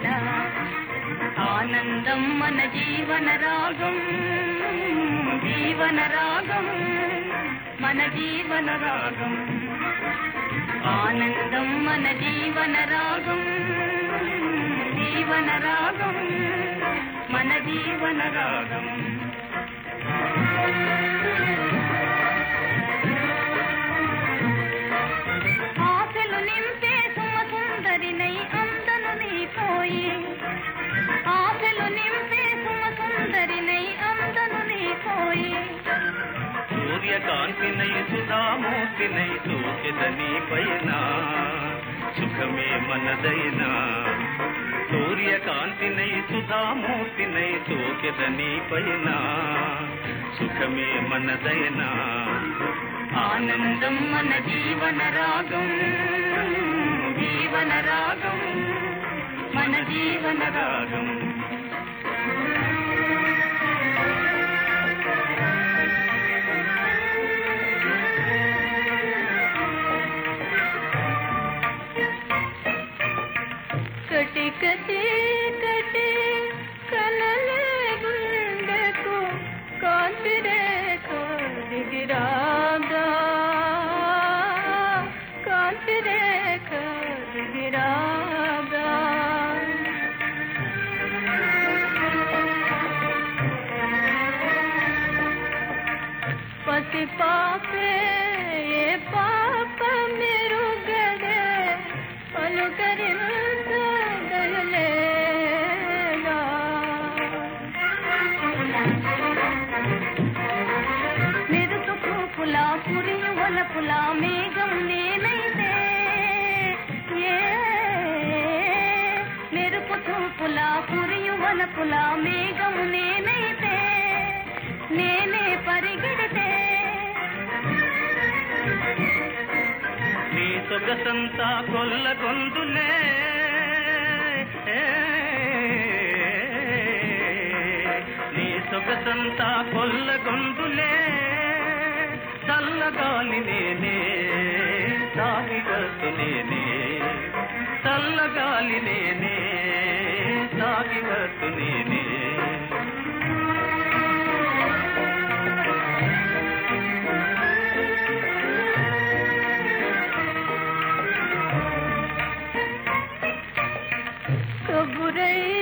వేళ ఆనందం మన జీవన రాగం జీవన రాగం మన జీవన రాగం ఆనందం మన జీవన రాగం జీవన రాగం మన జీవన రాగం ఆశలు నింపే సుమ సుందరినై అందను నీపోయి ఆశలు నింపే సుమ సుందరినై అందను నీపోయి సూర్యకాంతినై సుధామూర్తినై సూచిదని పైన సుఖమే మనదైనా సూర్యకాంతినై సుధామూర్తినై సూచిదని పైన సుఖమే మనదైనా ఆనందం మన జీవన రాగం జీవన రాగం మన జీవన రాగం కటి కటి కటి కలలే గుండెకు కాంతి రేఖ దిగిరాగా కాంతి రేఖ దిగిరాగా పసి పాపే ఏ పాప మెరుగదే పలుకరించగలలేగా మెరుపు చూపుల పురియు వలపుల మేఘం నేనైతే ఏ మెరుపు చూపుల పురియు వలపుల మేఘం నేనైతే నేనే పరిగెడితే నీ సొగసంతా కొల్లగొందులే నీ సొగసంతా కొల్లగొందులే చల్లగాలి నేనే సాగి వస్తు నేనే చల్లగాలి నేనే సాగి వస్తు నేనే కబురై